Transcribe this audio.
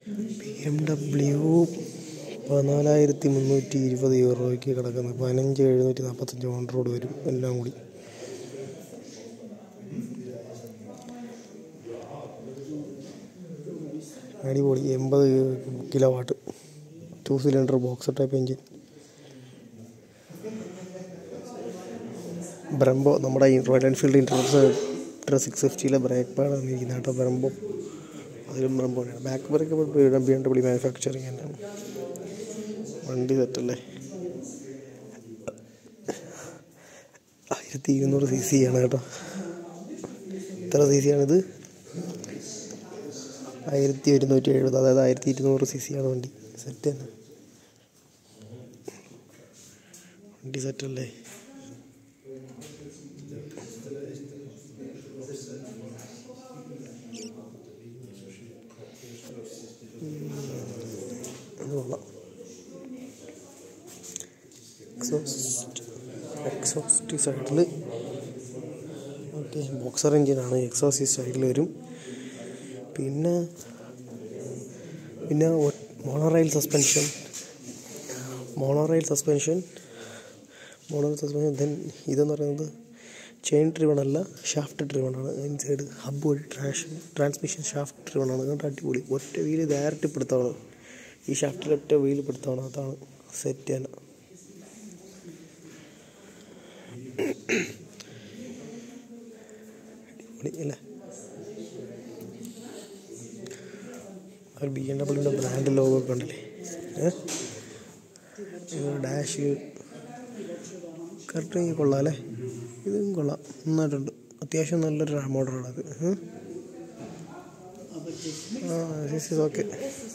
B M W പതിനാലായിരത്തി മുന്നൂറ്റി ഇരുപത് യൂറോയ്ക്ക് കിടക്കുന്നത് പതിനഞ്ച് എഴുന്നൂറ്റി നാൽപ്പത്തഞ്ച് ഓൺ റോഡ് വരും എല്ലാം കൂടി അടിപൊളി എൺപത് kilo watt two cylinder box type engine Brembo നമ്മുടെ ഈ റോയൽ എൻഫീൽഡ് ഇൻട്രസ്റ്റ് സിക്സ് ഫിഫ്റ്റിയിലെ ബ്രേക്ക് പാഡാണ് ഇരിക്കുന്നത് കേട്ടോ ബ്രംബോ അതിലും ബ്രംബോയാണ് back brake B M W manufacturing തന്നെയാണ് വണ്ടി സെറ്റല്ലേ ആയിരത്തി ഇരുന്നൂറ് സി സി ആണ് കേട്ടോ എത്ര സി സി ആണിത് ആയിരത്തി ഒരുന്നൂറ്റി എഴുപത് അതായത് ആയിരത്തി ഇരുന്നൂറ് സി സി ആണ് വണ്ടി സെറ്റ് തന്നെ വണ്ടി സെറ്റല്ലേ അത് കൊള്ളാം എക്സോസ്റ്റ് എക്സോസ്റ്റ് സൈഡിൽ ഓക്കെ ബോക്സർ എഞ്ചിനാണ് എക്സോസ്റ്റ് സൈഡിൽ വരും പിന്നെ പിന്നെ monorail suspension monorail suspension monorail suspension then ഇതെന്ന് പറയുന്നത് ചെയിൻ ഡ്രിവൺ അല്ല ഷാഫ്റ്റ് ഡ്രിവൺ ആണ് ഇൻസൈഡ് ഹബ് വഴി ട്രാഷൻ ട്രാൻസ്മിഷൻ ഷാഫ്റ്റ് ഡ്രിവൺ ആണ് അതുകൊണ്ട് അടിപൊളി ഒറ്റ വീല് ഡയറക്റ്റ് പിടുത്തമാണ് ഈ ഷാഫ്റ്റിൽ ഒറ്റ വീല് പിടുത്തമാണ് അതാണ് സെറ്റ് തന്നെ അടിപൊളി അല്ലേ ഒരു ബി എം ഡബ്ല്യൂൻ്റെ ബ്രാൻഡ് ലോഗോ ഒക്കെ ഉണ്ടല്ലേ ഡാഷ് കറക്റ്റ് കൊള്ളാം അല്ലേ ഇതും കൊള്ളാം നന്നായിട്ടുണ്ട് അത്യാവശ്യം നല്ലൊരു മോഡലാണ് അത് ആ ദിസ് ഈസ് ഓക്കെ